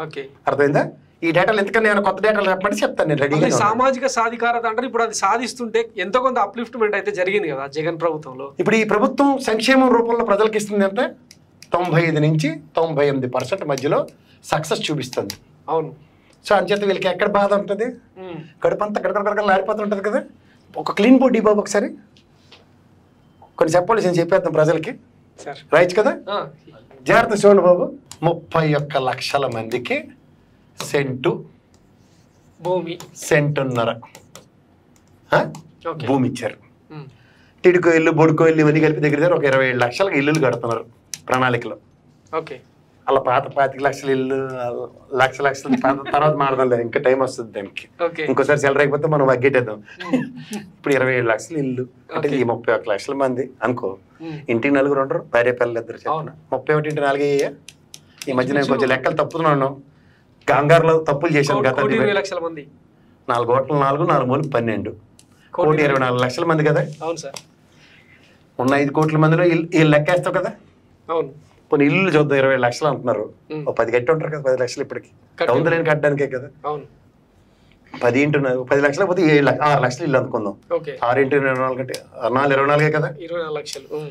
Okay అర్థమైందా ఈ డేటాలు ఎందుకని నేను కొత్త డేటాలు చెప్పమంటే చెప్తాను నేను మళ్ళీ రెడీగా సామాజిక సాధికారత అంటే ఇప్పుడు అది సాధిస్తుంటే ఎంతో కొంత అప్లిఫ్ట్మెంట్ అయితే జరిగింది కదా జగన్ ప్రభుత్వంలో ఇప్పుడు ఈ ప్రభుత్వం సంక్షేమం రూపంలో ప్రజలకు ఇస్తుంది అంటే తొంభై ఐదు నుంచి తొంభై ఎనిమిది పర్సెంట్ మధ్యలో సక్సెస్ చూపిస్తుంది అవును సో అంచేత వీళ్ళకి ఎక్కడ బాధ ఉంటుంది ఉమ్. కడుపు అంతా గడగడ గడగడ లాడిపోతుంటుంది కదా ఒక క్లీన్ బోర్డ్ బాబు ఒకసారి కొన్ని చెప్పాలి నేను చెప్పేద్దాం ప్రజలకి సార్ రైట్ కదా ఆ, జాగ్రత్త చూడండి బాబు ముప్పై ఒక్క లక్షల మందికి సెంటు భూమి సెంటున్నర ఆ? ఓకే భూమి ఇచ్చారు ఉమ్. టిడుకో ఇల్లు బొడుకో ఇల్లు ఇవన్నీ కలిపి దగ్గర దగ్గర ఒక ఇరవై ఏడు లక్షలకు ఇల్లులు కడుతున్నారు ప్రణాళికలో ఓకే అలా పాత పాతిక లక్షల ఇల్లు లక్ష లక్షల పాత- తర్వాత మాడదాంలే ఇంకా టైం వస్తుంది దానికి ఓకే ఇంకోసారి సెలర్ అయిపోతే మనం వగ్గెట్టేద్దాం ఇప్పుడు ఇరవై ఏడు లక్షల ఇల్లు అంటే Okay. ఈ ముప్పై ఒక్క లక్షల మంది అనుకో ఉమ్. ఇంటికి నలుగురు ఉండరు భార్య పిల్లలు ఇద్దరు చెప్పిన అవును. ముప్పై ఒకటి ఇంటి నాలుగు అయ్యాయా ఈ మధ్య నేను కొంచెం లెక్కలు తప్పుతున్నాను కంగారులో తప్పులు చేశాను కోటి- గత కోటి ఇరవై debate. లక్షల మంది నాలుగు ఓట్ల నాలుగు నాలుగు మూలు పన్నెండు కోటి కోటి ఇరవై నాలుగు లక్షల మంది కదా అవును సార్ ఉన్న ఐదు కోట్ల మందిలో ఇల్లు ఇల్లు లెక్కేస్తావు కదా అవును కొన్ని ఇల్లు చూద్దాం ఇరవై ఏడు లక్షలు అంటున్నారు ఉమ్. ఓ పది కట్టి ఉంటారు కదా పది లక్షలు ఇప్పటికి కట్టి టౌన్ లేని కట్టడానికే కదా అవును పది ఇంటూ నాలుగు- పది లక్షలు పోతే ఏడు లక్ష- ఆరు లక్షలు ఇల్లు అనుకుందాం ఓకే ఆరు ఇంటూ ఇరవై నాలుగు అంటే ఆరు నాలుగు ఇరవై నాలుగే కదా ఇరవై నాలుగు లక్షలు ఉమ్.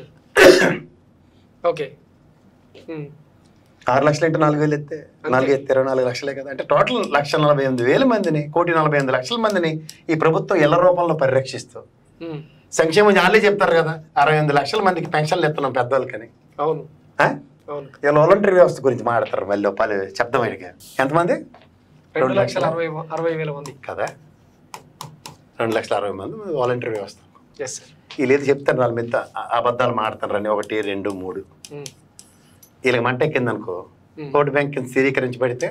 ఓకే ఉమ్. ఆరు లక్షలు అంటే నాలుగు వేలు ఎత్తే నాలుగు ఎత్తే ఇరవై నాలుగు లక్షలే కదా అంటే టోటల్ లక్ష నలభై ఎనిమిది వేల మందిని కోటి నలభై ఎనిమిది లక్షల మందిని ఈ ప్రభుత్వం ఇళ్ల రూపంలో పరిరక్షిస్తూ ఉమ్. సంక్షేమం వాళ్ళే చెప్తారు కదా అరవై ఎనిమిది లక్షల మందికి పెన్షన్లు ఇస్తున్నాం పెద్దవాళ్ళకని అవును ఆ? అవును ఇలా వాలంటరీ వ్యవస్థ గురించి మాట్లాడతారు మళ్ళీ పలు శబ్దం అడిగా ఎంతమంది రెండు లక్షల అరవై అరవై వేల మంది కదా రెండు లక్షల అరవై మంది వాలంటరీ వ్యవస్థ ఎస్ సార్ వీళ్ళు ఏది చెప్తారు వాళ్ళ మీద అ- అబద్ధాలు మాడతారు అని ఒకటి రెండు మూడు ఉమ్. వీళ్ళకి మంట ఎక్కిందనుకో ఉమ్. ఓటు బ్యాంక్ కింద స్థిరీకరించి పెడితే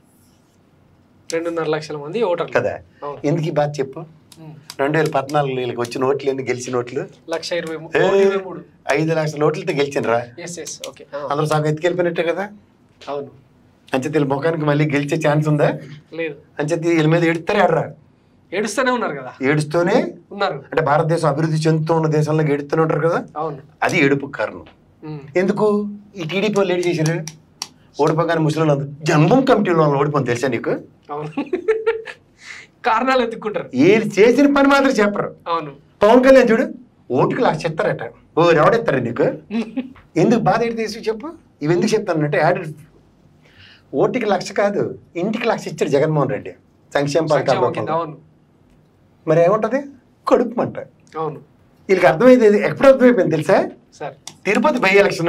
రెండున్నర లక్షల మంది ఓటర్లు కదా అవును ఎందుకు ఈ బాధ చెప్పు ఉమ్. రెండు వేల పద్నాలుగులో వీళ్ళకి వచ్చిన ఓట్లు ఎన్ని గెలిచిన ఓట్లు లక్ష ఇరవై మూ- ఏ, కోటి ఇరవై మూడు ఐదు లక్షల ఓట్లతో గెలిచినరా ఎస్ ఎస్ ఓకే అందరూ సగం ఎత్తుకెళ్ళిపోయినట్టే కదా అవును అంచేత వీళ్ళ ముఖానికి మళ్ళీ గెలిచే ఛాన్స్ ఉందా లేదు అంచేత వీళ్ళ మీద ఎడుతారే ఆడరా ఏడుస్తూనే ఉన్నారు కదా ఏడుస్తూనే ఉన్నారు అంటే భారతదేశం అభివృద్ధి చెందుతూ ఉన్న దేశంలో ఏడుతూనే ఉంటారు కదా అవును అది ఏడుపు కారణం ఉమ్. ఎందుకు ఈ టీడీపీ వాళ్ళు ఏడు చేశారు ఓడిపోగానే ముస్లింలు అందరూ జన్మం కమిటీలో వాళ్ళు ఓడిపోయింది తెలుసా నీకు అవును కారణాలు ఎత్తుక్కుంటారు వీళ్ళు చేసిన పని మాత్రం చెప్పరు అవును పవన్ కళ్యాణ్ చూడు ఓటుకు లక్ష చెప్తారట ఓ ఎవడెత్తారు నీకు ఎందుకు బాధ ఏంటి తీసి చెప్పు ఇవి ఎందుకు చెప్తానంటే యాడెడ్ ఓటుకి లక్ష కాదు ఇంటికి లక్ష ఇచ్చాడు జగన్మోహన్ రెడ్డి సంక్షేమ పథకాల సంక్షేమం కింద రూపంలో. అవును మరి ఏముంటది కడుపు మంట అవును వీళ్ళకి అర్థమైంది ఇది ఎప్పుడు అర్థమైపోయింది తెలుసా sir Tirupati by election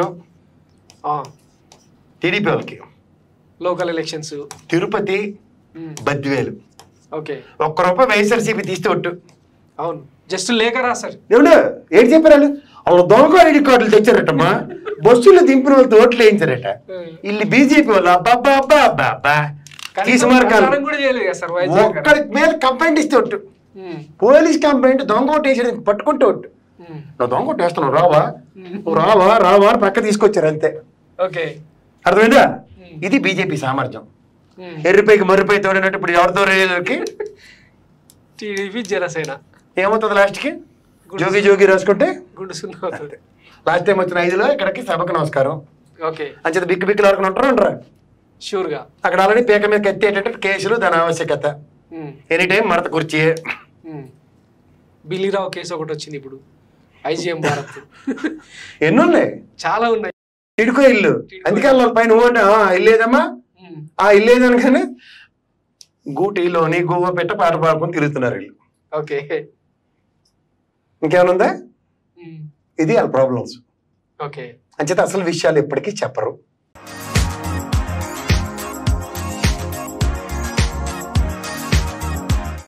TDP వాళ్ళకి local elections Tirupati Badvel okay ఒక్క రూపాయి వైఎస్ఆర్సీపీ తీస్తే ఒట్టు అవును జస్ట్ లేఖ రాశారు ఏమిడు ఏంటి చెప్పారు వాళ్ళు వాళ్ళు దొంగ ఐడి కార్డులు తెచ్చారటమ్మా బస్సులో దింపిన వాళ్ళతో ఓట్లు వేయించారట ఇల్లు బీజేపీ వాళ్ళు అబ్బా అబ్బా అబ్బా అబ్బా కనీసం తీసుమార్కాలు ప్రచారం కూడా చేయలేదు కదా సార్ వైఎస్ జగన్ గారు. ఒక్కడి మీద కంప్లైంట్ ఇస్తే ఒట్టు ఉమ్, పోలీస్ కంప్లైంట్ దొంగ ఓటు వేసేది పట్టుకుంటే ఒట్టు ఉమ్, నువ్వు దొంగ ఓటు వేస్తున్నావు రావా నువ్వు రావా రావా అని పక్క తీసుకొచ్చారు అంతే ఓకే అర్థమైందా ఉమ్, ఇది బీజేపీ సామర్థ్యం ఉమ్. ఎర్రిపైకి మర్రిపై తోడినట్టు ఇప్పుడు ఎవరితో రేకి టీడీపీ జనసేన ఏమవుతుంది లాస్ట్కి జోగి జోగి రాసుకుంటే గుండు సున్నా అవుతుంది లాస్ట్ టైం వచ్చిన ఐదులో ఇక్కడికి సభకు నమస్కారం ఓకే అంచేత బిక్కు బిక్కులు వరకు ఉంటారు ఉండరా షూర్గా అక్కడ ఆల్రెడీ పీక మీద కత్తేటట్టు కేసులు దాని ఆవశ్యకత ఉమ్, ఎనీ టైం మడత కుర్చీ ఉమ్. బిల్లీరావు కేసు ఒకటి వచ్చింది ఇప్పుడు ఐజీఎం భారత్ ఎన్ని ఉన్నాయి చాలా ఉన్నాయి ఇడుకో ఇల్లు అందుకే వాళ్ళ పైన ఓట ఇల్లు ఏదమ్మా ఉమ్, ఆ ఇల్లు ఏదనగానే గూటిలోని గువ్వ పెట్ట పాట పాడుకొని తిరుగుతున్నారు వీళ్ళు ఓకే ఇంకేమనుందా ఉమ్, ఇది వాళ్ళ ప్రాబ్లమ్స్ ఓకే అంచేత అసలు విషయాలు ఎప్పటికీ చెప్పరు